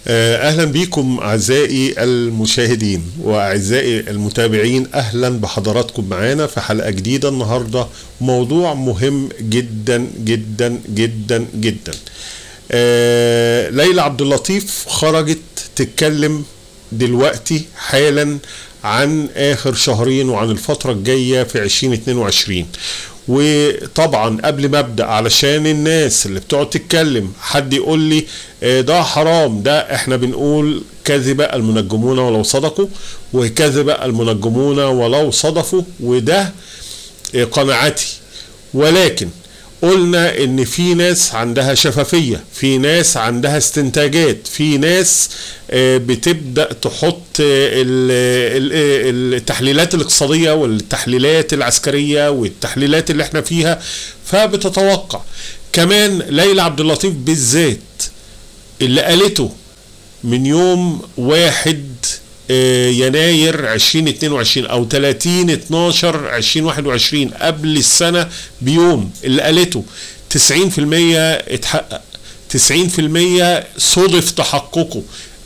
اهلا بكم اعزائي المشاهدين واعزائي المتابعين اهلا بحضراتكم معانا في حلقه جديده النهارده موضوع مهم جدا جدا جدا جدا آه ليلى عبد اللطيف خرجت تتكلم دلوقتي حالا عن اخر شهرين وعن الفتره الجايه في 2022 وطبعا قبل ما ابدا علشان الناس اللي بتقعد تتكلم حد يقول لي ده حرام ده احنا بنقول كذب المنجمون ولو صدقوا وكذب المنجمون ولو صدفوا وده قناعتي ولكن قلنا ان في ناس عندها شفافية في ناس عندها استنتاجات في ناس بتبدأ تحط التحليلات الاقتصادية والتحليلات العسكرية والتحليلات اللي احنا فيها فبتتوقع كمان ليلى عبد اللطيف بالذات اللي قالته من يوم واحد يناير 2022 او 30 12 2021 قبل السنه بيوم اللي قالته 90% اتحقق 90% صدف تحققه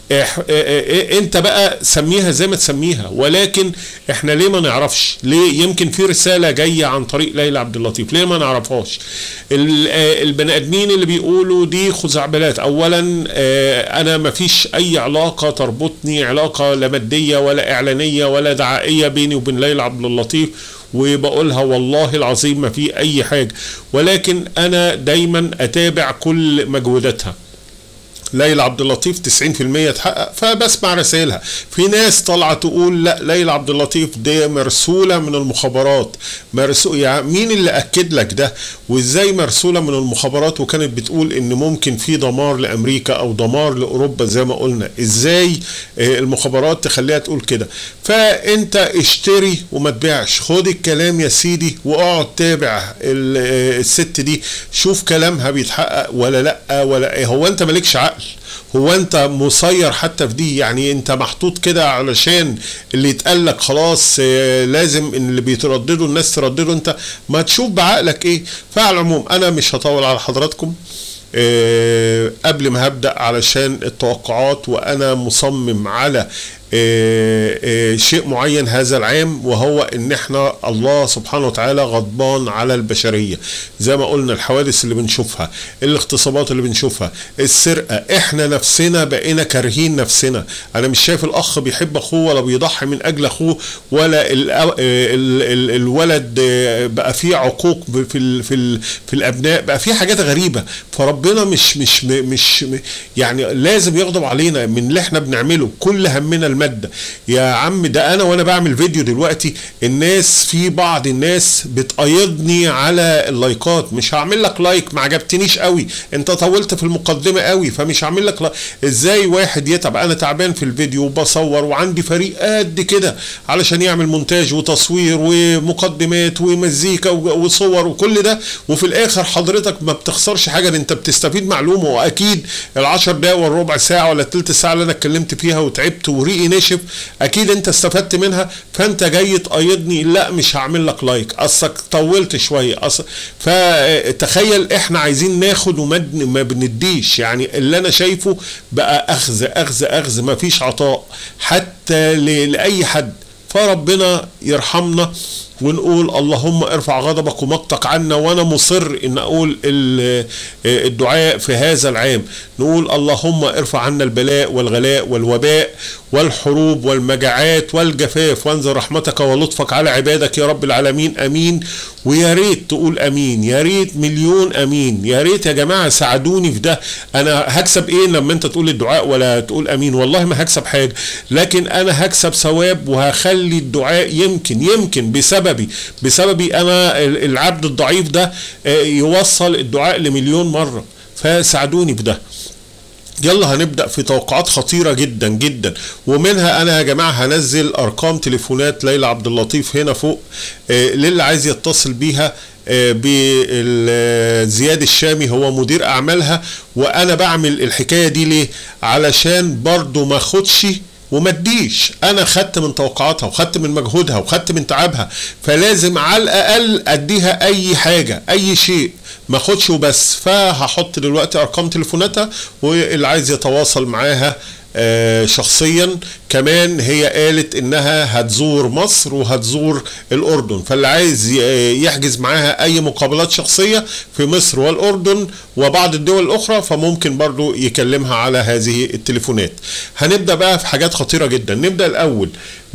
انت بقى سميها زي ما تسميها ولكن احنا ليه ما نعرفش ليه يمكن في رساله جايه عن طريق ليلى عبد اللطيف ليه ما نعرفهاش البني ادمين اللي بيقولوا دي خزعبلات اولا انا ما فيش اي علاقه تربطني علاقه لا ماديه ولا اعلانيه ولا دعائيه بيني وبين ليلى عبد اللطيف وبقولها والله العظيم ما في اي حاجه ولكن انا دايما اتابع كل مجهوداتها ليلى عبد اللطيف 90% اتحقق فبسمع رسائلها في ناس طالعه تقول لا ليلى عبد اللطيف دي مرسوله من المخابرات مرسول يعني مين اللي اكد لك ده وازاي مرسوله من المخابرات وكانت بتقول ان ممكن في دمار لامريكا او دمار لاوروبا زي ما قلنا ازاي المخابرات تخليها تقول كده فانت اشتري وما تبيعش خد الكلام يا سيدي واقعد تابع الست دي شوف كلامها بيتحقق ولا لا ولا ايه هو انت مالكش عقل هو انت مسير حتى في دي يعني انت محطوط كده علشان اللي يتقال لك خلاص لازم ان اللي بيترددوا الناس ترددوا انت ما تشوف بعقلك ايه فعلى العموم انا مش هطول على حضراتكم أه قبل ما هبدا علشان التوقعات وانا مصمم على أه أه شيء معين هذا العام وهو ان احنا الله سبحانه وتعالى غضبان على البشريه زي ما قلنا الحوادث اللي بنشوفها الاغتصابات اللي بنشوفها السرقه احنا نفسنا بقينا كارهين نفسنا انا مش شايف الاخ بيحب اخوه ولا بيضحي من اجل اخوه ولا ال ال ال الولد بقى فيه عقوق في ال في ال في الابناء بقى فيه حاجات غريبه فربنا مش مش مش يعني لازم يغضب علينا من اللي احنا بنعمله كل همنا الماده يا عم ده انا وانا بعمل فيديو دلوقتي الناس في بعض الناس بتأيضني على اللايكات مش هعمل لك لايك ما عجبتنيش قوي انت طولت في المقدمه قوي فمش هعمل لك لايك. ازاي واحد يتعب انا تعبان في الفيديو وبصور وعندي فريق قد كده علشان يعمل مونتاج وتصوير ومقدمات ومزيكا وصور وكل ده وفي الاخر حضرتك ما بتخسرش حاجه انت بتستفيد معلومه واكيد العشر دقايق والربع ساعه ولا الثلث ساعه اللي انا اتكلمت فيها وتعبت وريقي نشف اكيد انت استفدت منها فانت جاي تقيدني لا مش هعمل لك لايك اصلك طولت شويه اصل فتخيل احنا عايزين ناخد وما بنديش يعني اللي انا شايفه بقى اخذ اخذ اخذ ما فيش عطاء حتى لاي حد فربنا يرحمنا ونقول اللهم ارفع غضبك ومقتك عنا وانا مصر ان اقول الدعاء في هذا العام نقول اللهم ارفع عنا البلاء والغلاء والوباء والحروب والمجاعات والجفاف وانزل رحمتك ولطفك على عبادك يا رب العالمين امين ويا ريت تقول امين يا ريت مليون امين يا ريت يا جماعه ساعدوني في ده انا هكسب ايه لما انت تقول الدعاء ولا تقول امين والله ما هكسب حاجه لكن انا هكسب ثواب وهخلي الدعاء يمكن يمكن بسببي بسببي انا العبد الضعيف ده يوصل الدعاء لمليون مره فساعدوني في ده يلا هنبدا في توقعات خطيره جدا جدا ومنها انا يا جماعه هنزل ارقام تليفونات ليلى عبد اللطيف هنا فوق آه للي عايز يتصل بيها آه بزياد الشامي هو مدير اعمالها وانا بعمل الحكايه دي ليه علشان برضو ما اخدش وما اديش انا خدت من توقعاتها وخدت من مجهودها وخدت من تعبها فلازم على الاقل اديها اي حاجه اي شيء ما اخدش وبس فهحط دلوقتي ارقام تليفوناتها واللي عايز يتواصل معاها آه، شخصيا كمان هي قالت انها هتزور مصر وهتزور الاردن فاللي عايز ي- يحجز معاها اي مقابلات شخصيه في مصر والاردن وبعض الدول الاخرى فممكن برضو يكلمها على هذه التليفونات هنبدا بقى في حاجات خطيره جدا نبدا الاول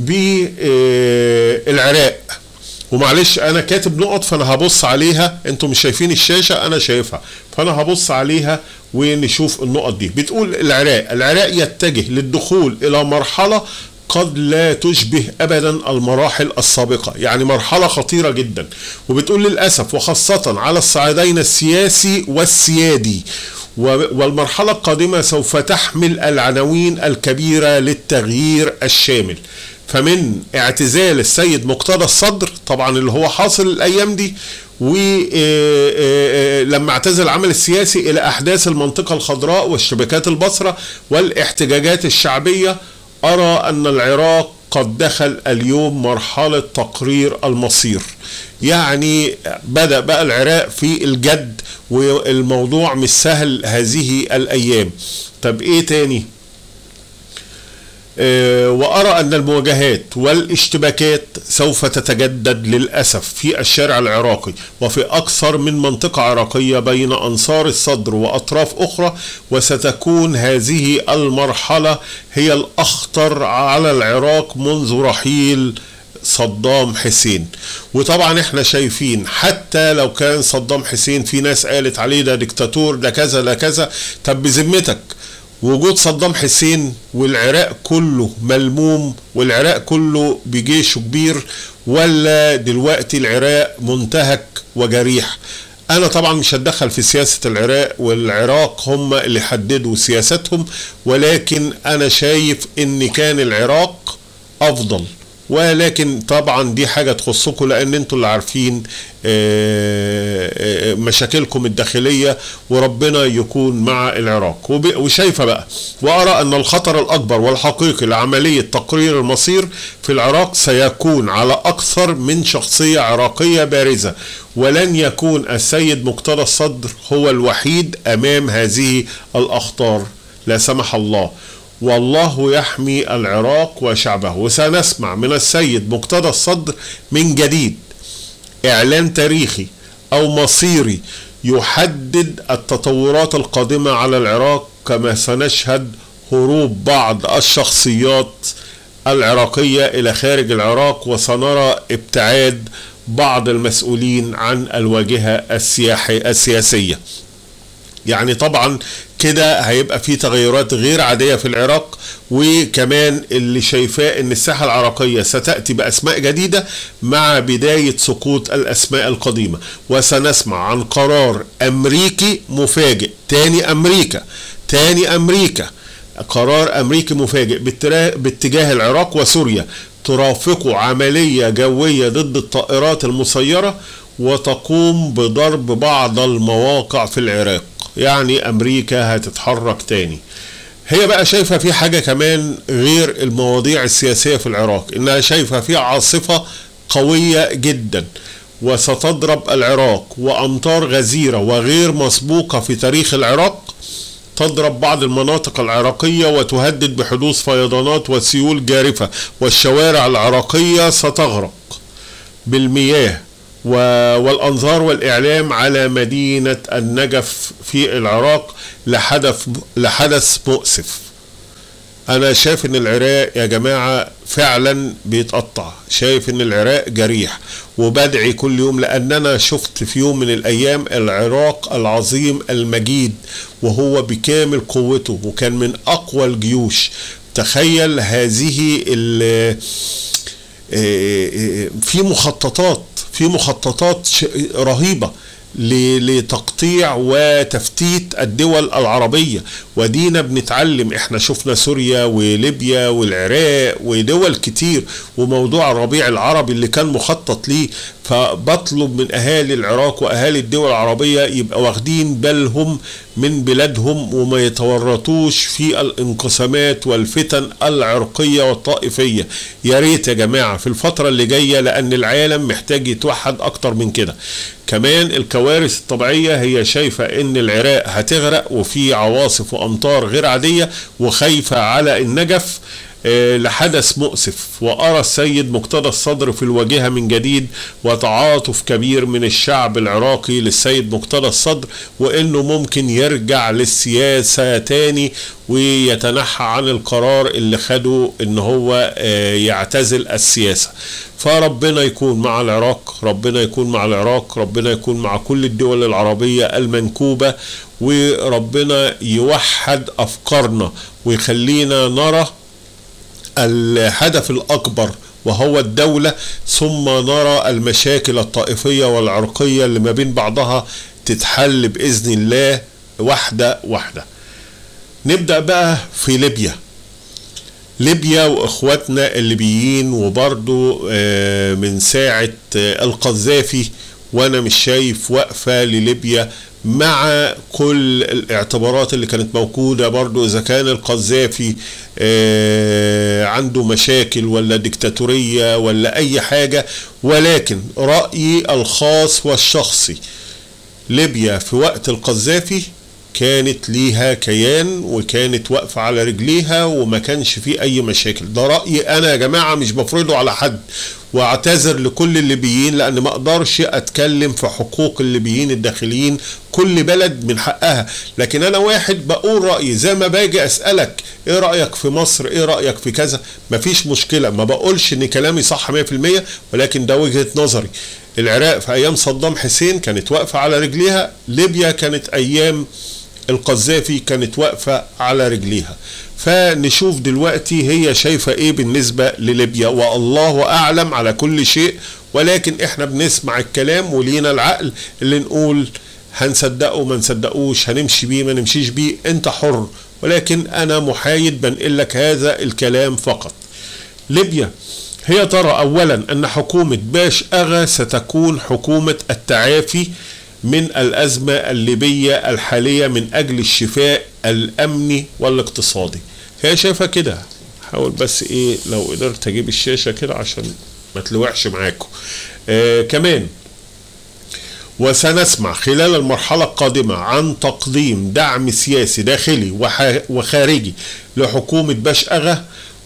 بالعراق ومعلش انا كاتب نقط فانا هبص عليها انتم مش شايفين الشاشه انا شايفها فانا هبص عليها ونشوف النقط دي بتقول العراق العراق يتجه للدخول الى مرحله قد لا تشبه ابدا المراحل السابقه يعني مرحله خطيره جدا وبتقول للاسف وخاصه على الصعيدين السياسي والسيادي و- والمرحله القادمه سوف تحمل العناوين الكبيره للتغيير الشامل فمن اعتزال السيد مقتدى الصدر طبعا اللي هو حاصل الايام دي ولما اعتزل العمل السياسي الى احداث المنطقه الخضراء والشبكات البصره والاحتجاجات الشعبيه ارى ان العراق قد دخل اليوم مرحله تقرير المصير يعني بدا بقى العراق في الجد والموضوع مش سهل هذه الايام طب ايه تاني آه، وأرى أن المواجهات والاشتباكات سوف تتجدد للأسف في الشارع العراقي وفي أكثر من منطقة عراقية بين أنصار الصدر وأطراف أخرى وستكون هذه المرحلة هي الأخطر على العراق منذ رحيل صدام حسين وطبعا احنا شايفين حتى لو كان صدام حسين في ناس قالت عليه ده ديكتاتور ده كذا ده كذا طب بذمتك وجود صدام حسين والعراق كله ملموم والعراق كله بجيشه كبير ولا دلوقتي العراق منتهك وجريح انا طبعا مش هتدخل في سياسة العراق والعراق هم اللي حددوا سياستهم ولكن انا شايف ان كان العراق افضل ولكن طبعا دي حاجة تخصكم لان انتوا اللي عارفين آه، آه، مشاكلكم الداخلية وربنا يكون مع العراق وب- وشايفة بقى وارى ان الخطر الاكبر والحقيقي لعملية تقرير المصير في العراق سيكون على اكثر من شخصية عراقية بارزة ولن يكون السيد مقتدى الصدر هو الوحيد امام هذه الاخطار لا سمح الله والله يحمي العراق وشعبه وسنسمع من السيد مقتدى الصدر من جديد اعلان تاريخي او مصيري يحدد التطورات القادمه على العراق كما سنشهد هروب بعض الشخصيات العراقيه الى خارج العراق وسنرى ابتعاد بعض المسؤولين عن الواجهه السياحي السياسيه يعني طبعا كده هيبقى في تغيرات غير عاديه في العراق وكمان اللي شايفاه ان الساحه العراقيه ستاتي باسماء جديده مع بدايه سقوط الاسماء القديمه وسنسمع عن قرار امريكي مفاجئ تاني امريكا تاني امريكا قرار امريكي مفاجئ باترا- باتجاه العراق وسوريا ترافق عمليه جويه ضد الطائرات المسيره وتقوم بضرب بعض المواقع في العراق يعني امريكا هتتحرك تاني هي بقى شايفه في حاجه كمان غير المواضيع السياسيه في العراق انها شايفه في عاصفه قويه جدا وستضرب العراق وامطار غزيره وغير مسبوقه في تاريخ العراق تضرب بعض المناطق العراقية وتهدد بحدوث فيضانات وسيول جارفة والشوارع العراقية ستغرق بالمياه و- والأنظار والإعلام على مدينة النجف في العراق لحدث لحدث مؤسف انا شايف ان العراق يا جماعة فعلا بيتقطع شايف ان العراق جريح وبدعي كل يوم لان انا شفت في يوم من الايام العراق العظيم المجيد وهو بكامل قوته وكان من اقوى الجيوش تخيل هذه ال في مخططات في مخططات ش- رهيبة لتقطيع وتفتيت الدول العربية ودينا بنتعلم احنا شفنا سوريا وليبيا والعراق ودول كتير وموضوع الربيع العربي اللي كان مخطط ليه فبطلب من اهالي العراق واهالي الدول العربية يبقى واخدين بالهم من بلادهم وما يتورطوش في الانقسامات والفتن العرقية والطائفية يا ريت يا جماعة في الفترة اللي جاية لان العالم محتاج يتوحد اكتر من كده كمان الكوارث الطبيعية هي شايفة ان العراق هتغرق وفي عواصف وامطار غير عادية وخايفة على النجف آه، لحدث مؤسف وأرى السيد مقتدى الصدر في الواجهة من جديد وتعاطف كبير من الشعب العراقي للسيد مقتدى الصدر وإنه ممكن يرجع للسياسة تاني ويتنحى عن القرار اللي خده إن هو آه، يعتزل السياسة فربنا يكون مع العراق ربنا يكون مع العراق ربنا يكون مع كل الدول العربية المنكوبة وربنا يوحد أفكارنا ويخلينا نرى الهدف الأكبر وهو الدولة ثم نرى المشاكل الطائفية والعرقية اللي ما بين بعضها تتحل بإذن الله واحدة واحدة نبدأ بقى في ليبيا ليبيا واخواتنا الليبيين وبرضو آه، من ساعة آه، القذافي وانا مش شايف وقفة لليبيا مع كل الاعتبارات اللي كانت موجودة برضو اذا كان القذافي آه، عنده مشاكل ولا ديكتاتورية ولا اي حاجة ولكن رأيي الخاص والشخصي ليبيا في وقت القذافي كانت ليها كيان وكانت واقفة على رجليها وما كانش فيه أي مشاكل ده رأيي أنا يا جماعة مش بفرضه على حد واعتذر لكل الليبيين لأن ما أقدرش أتكلم في حقوق الليبيين الداخليين كل بلد من حقها لكن أنا واحد بقول رأيي زي ما باجي أسألك إيه رأيك في مصر إيه رأيك في كذا مفيش مشكلة ما بقولش إن كلامي صح 100% ولكن ده وجهة نظري العراق في أيام صدام حسين كانت واقفة على رجليها ليبيا كانت أيام القذافي كانت واقفة على رجليها فنشوف دلوقتي هي شايفة ايه بالنسبة لليبيا والله اعلم على كل شيء ولكن احنا بنسمع الكلام ولينا العقل اللي نقول هنصدقه ما نصدقوش هنمشي بيه ما نمشيش بيه انت حر ولكن انا محايد بنقل لك هذا الكلام فقط ليبيا هي ترى اولا ان حكومة باش اغا ستكون حكومة التعافي من الأزمة الليبية الحالية من أجل الشفاء الأمني والاقتصادي هي شايفة كده حاول بس إيه لو قدرت أجيب الشاشة كده عشان ما تلوحش معاكم آه كمان وسنسمع خلال المرحلة القادمة عن تقديم دعم سياسي داخلي وخارجي لحكومة باش أغا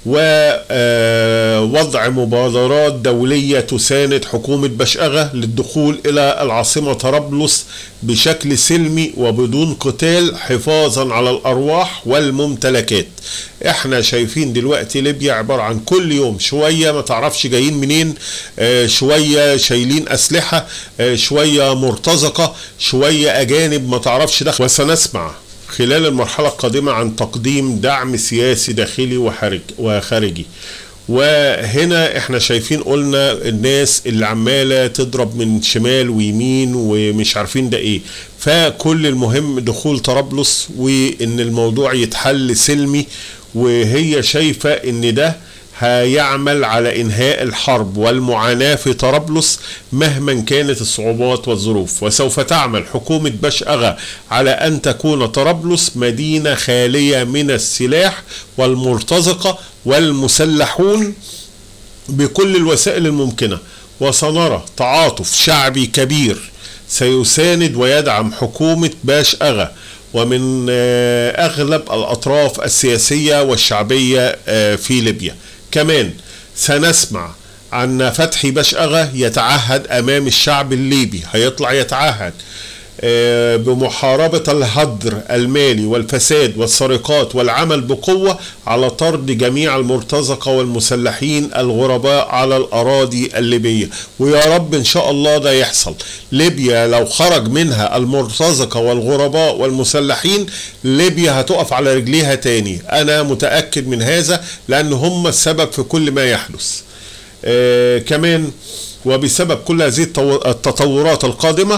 ووضع مبادرات دولية تساند حكومة بشأغة للدخول إلى العاصمة طرابلس بشكل سلمي وبدون قتال حفاظا على الأرواح والممتلكات احنا شايفين دلوقتي ليبيا عبارة عن كل يوم شوية ما تعرفش جايين منين آه شوية شايلين أسلحة آه شوية مرتزقة شوية أجانب ما تعرفش دخل وسنسمع خلال المرحلة القادمة عن تقديم دعم سياسي داخلي وخارج وخارجي وهنا احنا شايفين قلنا الناس اللي عمالة تضرب من شمال ويمين ومش عارفين ده ايه فكل المهم دخول طرابلس وان الموضوع يتحل سلمي وهي شايفة ان ده هيعمل على انهاء الحرب والمعاناه في طرابلس مهما كانت الصعوبات والظروف وسوف تعمل حكومه باش اغا على ان تكون طرابلس مدينه خاليه من السلاح والمرتزقه والمسلحون بكل الوسائل الممكنه وسنرى تعاطف شعبي كبير سيساند ويدعم حكومه باش اغا ومن اغلب الاطراف السياسيه والشعبيه في ليبيا كمان سنسمع عن فتحي بشأغة يتعهد أمام الشعب الليبي هيطلع يتعهد بمحاربة الهدر المالي والفساد والسرقات والعمل بقوة على طرد جميع المرتزقة والمسلحين الغرباء على الأراضي الليبية ويا رب إن شاء الله ده يحصل ليبيا لو خرج منها المرتزقة والغرباء والمسلحين ليبيا هتقف على رجليها تاني أنا متأكد من هذا لأن هم السبب في كل ما يحدث آه كمان وبسبب كل هذه التطورات القادمة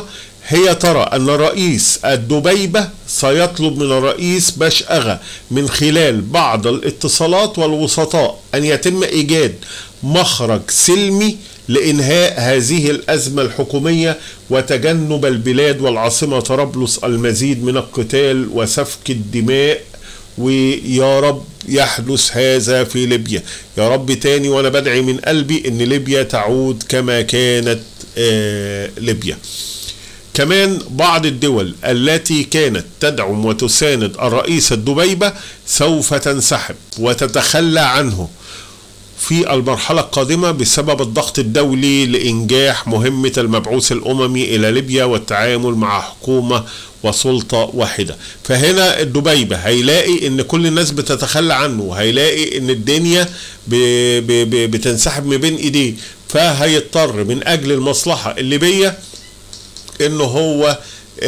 هي ترى أن رئيس الدبيبة سيطلب من الرئيس باش أغا من خلال بعض الاتصالات والوسطاء أن يتم إيجاد مخرج سلمي لإنهاء هذه الأزمة الحكومية وتجنب البلاد والعاصمة طرابلس المزيد من القتال وسفك الدماء ويا رب يحدث هذا في ليبيا يا رب تاني وانا بدعي من قلبي ان ليبيا تعود كما كانت آه ليبيا كمان بعض الدول التي كانت تدعم وتساند الرئيس الدبيبة سوف تنسحب وتتخلى عنه في المرحلة القادمة بسبب الضغط الدولي لإنجاح مهمة المبعوث الأممي إلى ليبيا والتعامل مع حكومة وسلطة واحدة فهنا الدبيبة هيلاقي ان كل الناس بتتخلى عنه هيلاقي ان الدنيا ب ب ب بتنسحب من بين ايديه فهيضطر من اجل المصلحة الليبية انه هو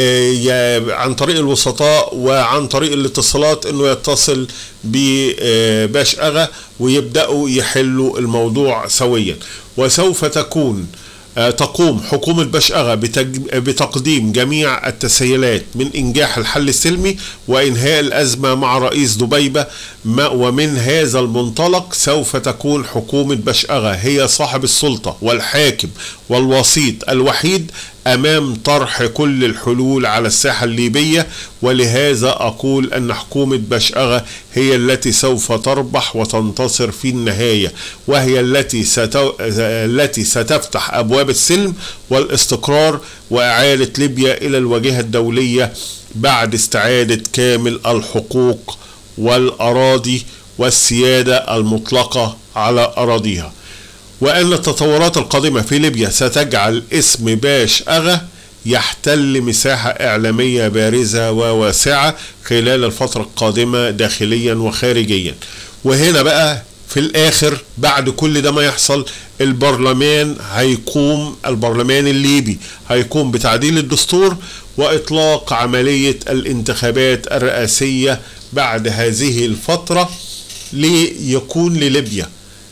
عن طريق الوسطاء وعن طريق الاتصالات انه يتصل بباش اغا ويبداوا يحلوا الموضوع سويا وسوف تكون تقوم حكومة باش أغا بتقديم جميع التسهيلات من إنجاح الحل السلمي وإنهاء الأزمة مع رئيس دبيبة ومن هذا المنطلق سوف تكون حكومة باش أغا هي صاحب السلطة والحاكم والوسيط الوحيد امام طرح كل الحلول على الساحه الليبيه ولهذا اقول ان حكومه بشأغة هي التي سوف تربح وتنتصر في النهايه وهي التي ستو... التي ستفتح ابواب السلم والاستقرار واعاده ليبيا الى الواجهه الدوليه بعد استعاده كامل الحقوق والاراضي والسياده المطلقه على اراضيها وأن التطورات القادمة في ليبيا ستجعل اسم باش أغا يحتل مساحة إعلامية بارزة وواسعة خلال الفترة القادمة داخليا وخارجيا وهنا بقى في الآخر بعد كل ده ما يحصل البرلمان هيقوم البرلمان الليبي هيقوم بتعديل الدستور وإطلاق عملية الانتخابات الرئاسية بعد هذه الفترة ليكون لليبيا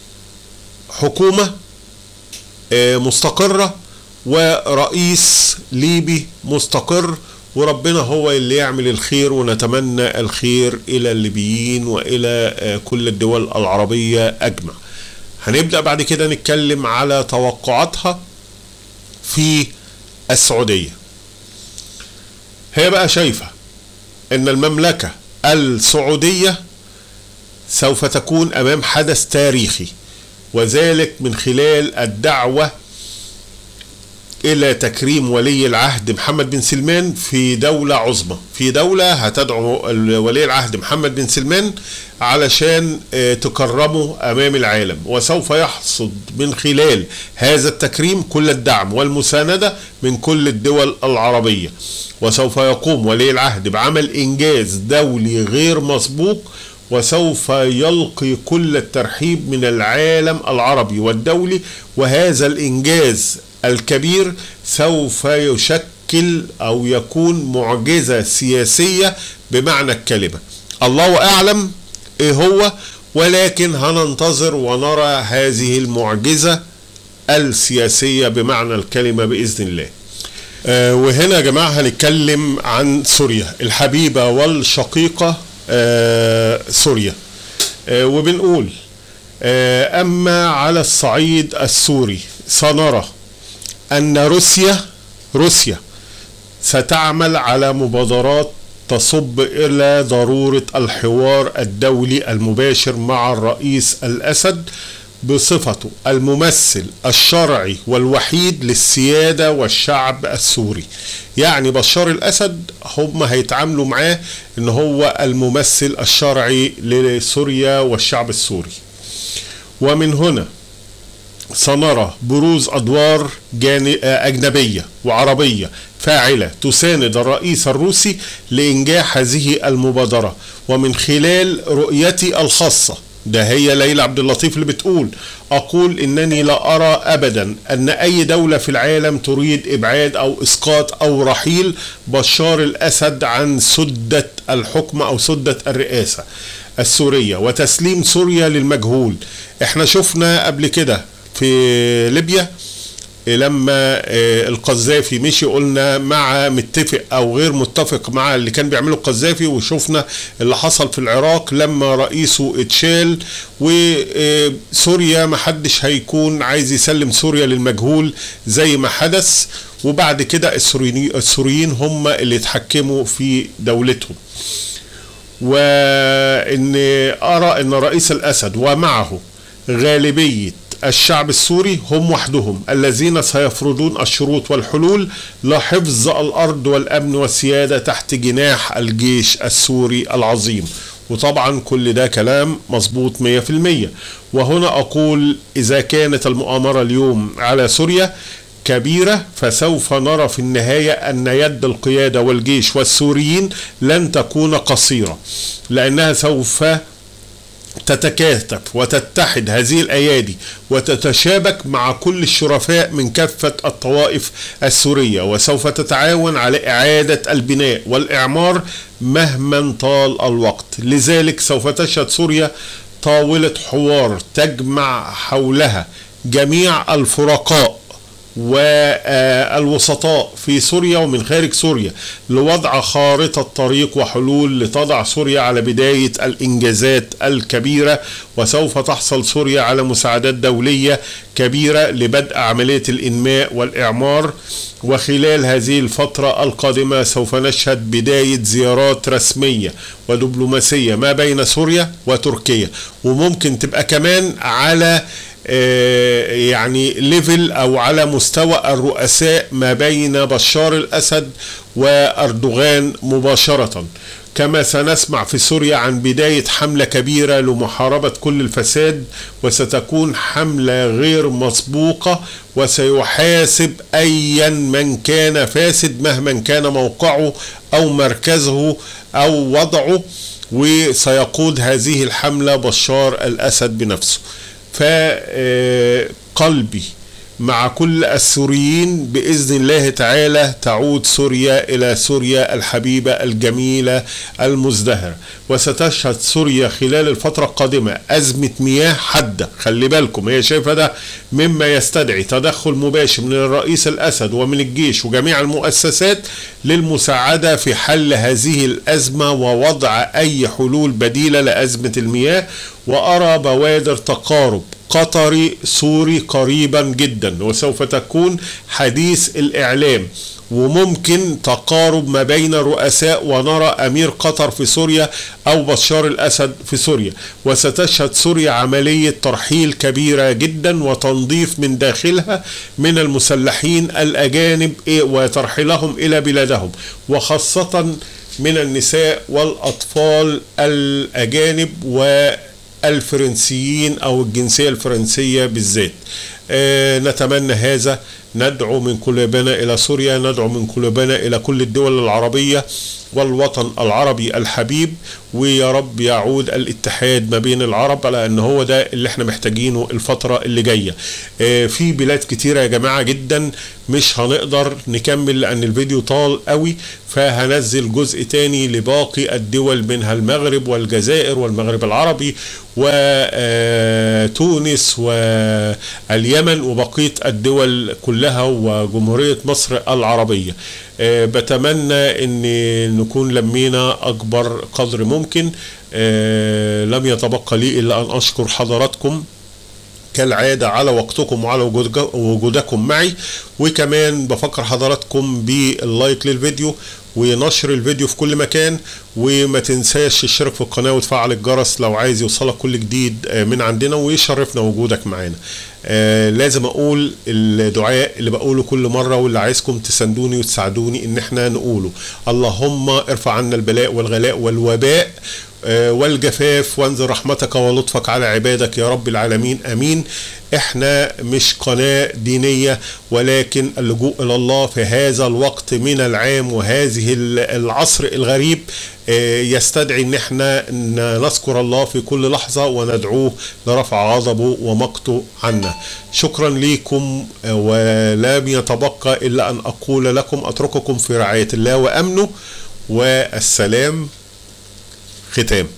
حكومة مستقرة ورئيس ليبي مستقر وربنا هو اللي يعمل الخير ونتمنى الخير إلى الليبيين وإلى كل الدول العربية أجمع هنبدأ بعد كده نتكلم على توقعاتها في السعودية هي بقى شايفة ان المملكة السعودية سوف تكون امام حدث تاريخي وذلك من خلال الدعوة إلى تكريم ولي العهد محمد بن سلمان في دولة عظمى في دولة هتدعو ولي العهد محمد بن سلمان علشان تكرمه أمام العالم وسوف يحصد من خلال هذا التكريم كل الدعم والمساندة من كل الدول العربية وسوف يقوم ولي العهد بعمل إنجاز دولي غير مسبوق وسوف يلقي كل الترحيب من العالم العربي والدولي وهذا الانجاز الكبير سوف يشكل او يكون معجزه سياسيه بمعنى الكلمه الله اعلم ايه هو ولكن هننتظر ونرى هذه المعجزه السياسيه بمعنى الكلمه باذن الله آه وهنا يا جماعه هنتكلم عن سوريا الحبيبه والشقيقه آه سوريا آه وبنقول آه اما على الصعيد السوري سنرى ان روسيا روسيا ستعمل على مبادرات تصب الى ضروره الحوار الدولي المباشر مع الرئيس الاسد بصفته الممثل الشرعي والوحيد للسيادة والشعب السوري يعني بشار الأسد هم هيتعاملوا معاه ان هو الممثل الشرعي لسوريا والشعب السوري ومن هنا سنرى بروز أدوار أجنبية وعربية فاعلة تساند الرئيس الروسي لإنجاح هذه المبادرة ومن خلال رؤيتي الخاصة ده هي ليلى عبد اللطيف اللي بتقول اقول انني لا ارى ابدا ان اي دولة في العالم تريد ابعاد او اسقاط او رحيل بشار الاسد عن سدة الحكم او سدة الرئاسة السورية وتسليم سوريا للمجهول احنا شفنا قبل كده في ليبيا لما القذافي مشي قلنا مع متفق او غير متفق مع اللي كان بيعمله القذافي وشفنا اللي حصل في العراق لما رئيسه اتشال وسوريا محدش هيكون عايز يسلم سوريا للمجهول زي ما حدث وبعد كده السوريين هم اللي اتحكموا في دولتهم وان ارى ان رئيس الاسد ومعه غالبيه الشعب السوري هم وحدهم الذين سيفرضون الشروط والحلول لحفظ الارض والامن والسياده تحت جناح الجيش السوري العظيم وطبعا كل ده كلام مظبوط 100% وهنا اقول اذا كانت المؤامره اليوم على سوريا كبيرة فسوف نرى في النهاية أن يد القيادة والجيش والسوريين لن تكون قصيرة لأنها سوف تتكاتف وتتحد هذه الايادي وتتشابك مع كل الشرفاء من كافه الطوائف السوريه وسوف تتعاون على اعاده البناء والاعمار مهما طال الوقت لذلك سوف تشهد سوريا طاوله حوار تجمع حولها جميع الفرقاء والوسطاء في سوريا ومن خارج سوريا لوضع خارطة طريق وحلول لتضع سوريا على بداية الإنجازات الكبيرة وسوف تحصل سوريا على مساعدات دولية كبيرة لبدء عملية الإنماء والإعمار وخلال هذه الفترة القادمة سوف نشهد بداية زيارات رسمية ودبلوماسية ما بين سوريا وتركيا وممكن تبقى كمان على يعني ليفل او على مستوى الرؤساء ما بين بشار الاسد واردوغان مباشره كما سنسمع في سوريا عن بدايه حمله كبيره لمحاربه كل الفساد وستكون حمله غير مسبوقه وسيحاسب ايا من كان فاسد مهما كان موقعه او مركزه او وضعه وسيقود هذه الحمله بشار الاسد بنفسه فقلبي مع كل السوريين باذن الله تعالى تعود سوريا الى سوريا الحبيبه الجميله المزدهره وستشهد سوريا خلال الفتره القادمه ازمه مياه حاده خلي بالكم هي شايفه ده مما يستدعي تدخل مباشر من الرئيس الاسد ومن الجيش وجميع المؤسسات للمساعده في حل هذه الازمه ووضع اي حلول بديله لازمه المياه وارى بوادر تقارب قطري سوري قريبا جدا وسوف تكون حديث الاعلام وممكن تقارب ما بين الرؤساء ونرى امير قطر في سوريا او بشار الاسد في سوريا وستشهد سوريا عمليه ترحيل كبيره جدا وتنظيف من داخلها من المسلحين الاجانب وترحيلهم الى بلادهم وخاصه من النساء والاطفال الاجانب و الفرنسيين او الجنسيه الفرنسيه بالذات آه نتمنى هذا ندعو من قلوبنا الى سوريا ندعو من قلوبنا الى كل الدول العربيه والوطن العربي الحبيب ويا رب يعود الاتحاد ما بين العرب لان هو ده اللي احنا محتاجينه الفتره اللي جايه آه في بلاد كتيره يا جماعه جدا مش هنقدر نكمل لان الفيديو طال قوي فهنزل جزء تاني لباقي الدول منها المغرب والجزائر والمغرب العربي وتونس واليمن وبقيه الدول كلها وجمهوريه مصر العربيه بتمنى ان نكون لمينا اكبر قدر ممكن لم يتبقى لي الا ان اشكر حضراتكم كالعادة على وقتكم وعلى وجودكم معي وكمان بفكر حضراتكم باللايك للفيديو ونشر الفيديو في كل مكان وما تنساش تشترك في القناة وتفعل الجرس لو عايز يوصلك كل جديد من عندنا ويشرفنا وجودك معانا آه لازم اقول الدعاء اللي بقوله كل مرة واللي عايزكم تساندوني وتساعدوني ان احنا نقوله اللهم ارفع عنا البلاء والغلاء والوباء والجفاف وانزل رحمتك ولطفك على عبادك يا رب العالمين امين احنا مش قناة دينية ولكن اللجوء الى الله في هذا الوقت من العام وهذه العصر الغريب يستدعي ان احنا نذكر الله في كل لحظة وندعوه لرفع غضبه ومقته عنا شكرا لكم ولم يتبقى الا ان اقول لكم اترككم في رعاية الله وامنه والسلام ختام